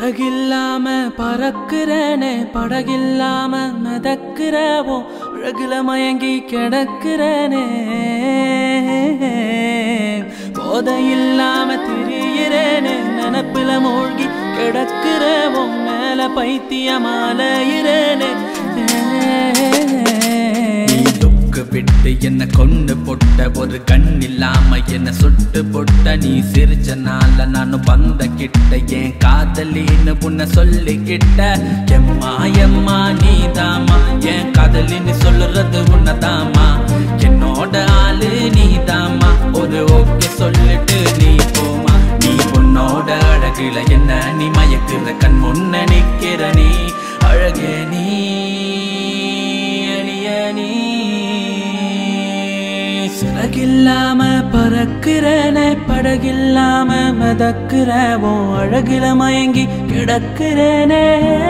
சிறகில்லாம பறக்கிறனே படகில்லாம மிதக்கிறவோ அழகுல மயங்கி கிடக்கிறனே போதையில்லாம திரியிறேனே நினப்புல மூழ்கி கிடக்கிறவோ மேல பைத்தியமாலையிறேனே நீ லுக்கு விட்டு என்ன கொண்டு பொட்ட ஒரு கண் இல்லாம என்ன சுட்டு பொட்ட நீ சிரிச்சனால நானும் வந்த கிட்ட என் காதலின்னு உன்னை சொல்லிக்கிட்ட எம்மா எம்மா நீதாம்மா என் காதலின்னு சொல்லுறது உன்னதாமா என்னோட ஆளு நீதாம்மா ஒரு ஓகே சொல்லிட்டு நீ போமா நீ உன்னோட அழகுல என்ன நீ மயக்குற கண் முன்ன நிக்கிற நீ அழகே நீ அழிய நீ சிறகில்லாம பறக்கிறனே படகில்லாம மிதக்கிறவோ அழகுல மயங்கி கிடக்கிறனே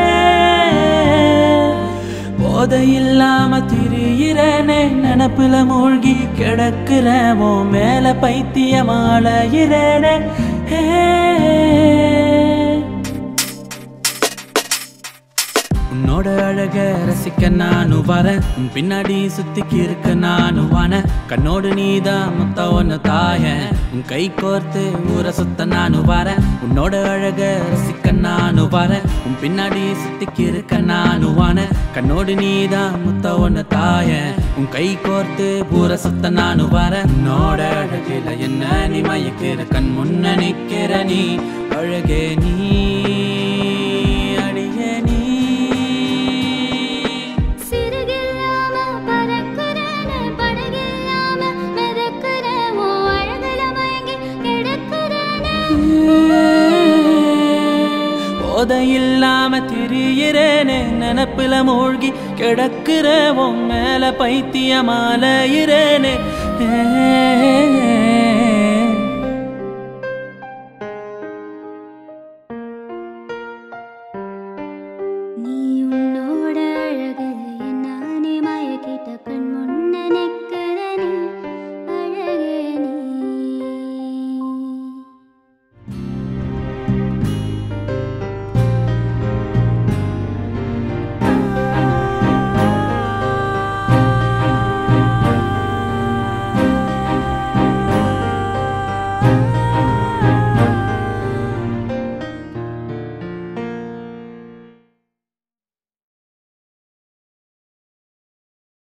போதையில்லாம திரியிறனே நினப்புல மூழ்கி கிடக்கிறவோ மேல பைத்தியமாலையிறனே ஹே உன்னோட அழக ரசிக்க நானும் வரேன் உன் பின்னாடி சுத்திக்கு இருக்க நானும் வான கண்ணோடு நீதான் முத்த ஒன்னு தாய உன் கை கோர்த்து ஊரை சுத்த நானும் வரேன் உன்னோட அழக ரசிக்க நானும் வரேன் உன் பின்னாடி சுத்திக்கு இருக்க நானும் வான கண்ணோடு நீதான் முத்த ஒன்னு தாய உன் கை கோர்த்து ஊரை சுத்த நானும் வரேன் உன்னோட அழகில என்ன நீ மயக்கிற கண் முன்ன நிக்கிற நீ அழகே நீ அடியே நீ சிறகில்லாம பறக்கிறேனே படகில்லாம மிதக்கிறேன் ஓ அழகுல மயங்கி கிடக்கிறேனே போதையில்லாம திரியிறேனே நினப்புல மூழ்கி கிடக்கிறவோம் மேல பைத்தியமாலையிறேனே